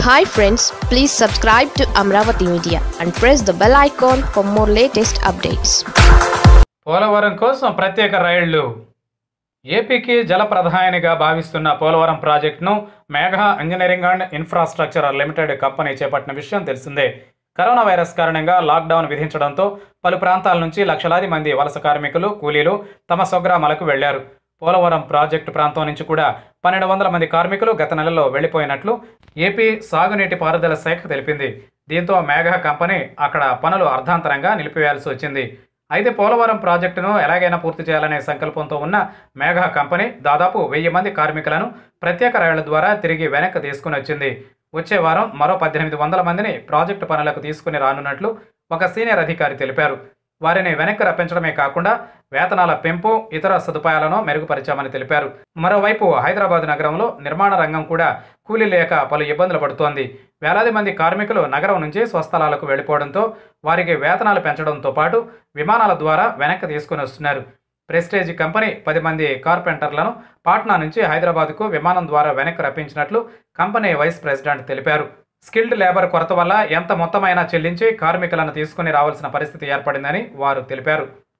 hi friends please subscribe to Amaravati media and press the bell icon for more latest updates Polavaram కోసం ప్రత్యేక రైళ్లు ఏపీకి జలప్రధానిగా భావిస్తున్న పోలవరం ప్రాజెక్టును Megha engineering and infrastructure limited company చేపట్టిన విషయం తెలిసిందే కరోనా వైరస్ కారణంగా లాక్డౌన్ విధించడంతో పలు ప్రాంతాల నుంచి లక్షలాది మంది వలస కార్మికులు కూలీలు తమ స్వగ్రామాలకు వెళ్లారు పోలవరం ప్రాజెక్టు ప్రాంతం నుంచి కూడా పన్నెండు వందల మంది కార్మికులు గత నెలలో వెళ్లిపోయినట్లు ఏపీ సాగునీటి పారుదల శాఖ తెలిపింది దీంతో మేఘా కంపెనీ అక్కడ పనులు అర్ధాంతరంగా నిలిపివేయాల్సి వచ్చింది అయితే పోలవరం ప్రాజెక్టును ఎలాగైనా పూర్తి చేయాలనే సంకల్పంతో ఉన్న మేఘా కంపెనీ దాదాపు వెయ్యి మంది కార్మికులను ప్రత్యేక రైళ్ల ద్వారా తిరిగి వెనక్కి తీసుకుని వచ్చింది వచ్చే వారం మరో పద్దెనిమిది వందల మందిని ప్రాజెక్టు పనులకు తీసుకుని రానున్నట్లు ఒక సీనియర్ అధికారి తెలిపారు వారిని వెనక్కి రప్పించడమే కాకుండా వేతనాల పెంపు ఇతర సదుపాయాలను మెరుగుపరిచామని తెలిపారు మరోవైపు హైదరాబాద్ నగరంలో నిర్మాణ రంగం కూడా కూలీ లేక పలు ఇబ్బందులు పడుతోంది వేలాది మంది కార్మికులు నగరం నుంచి స్వస్థలాలకు వెళ్ళిపోవడంతో వారికి వేతనాలు పెంచడంతో పాటు విమానాల ద్వారా వెనక్కి తీసుకుని వస్తున్నారు ప్రెస్టేజ్ కంపెనీ పది మంది కార్పెంటర్లను పాట్నా నుంచి హైదరాబాద్కు విమానం ద్వారా వెనక్కి రప్పించినట్లు కంపెనీ వైస్ ప్రెసిడెంట్ తెలిపారు స్కిల్డ్ లేబర్ కొరత వల్ల ఎంత మొత్తమైనా చెల్లించి కార్మికులను తీసుకుని రావాల్సిన పరిస్థితి ఏర్పడిందని వారు తెలిపారు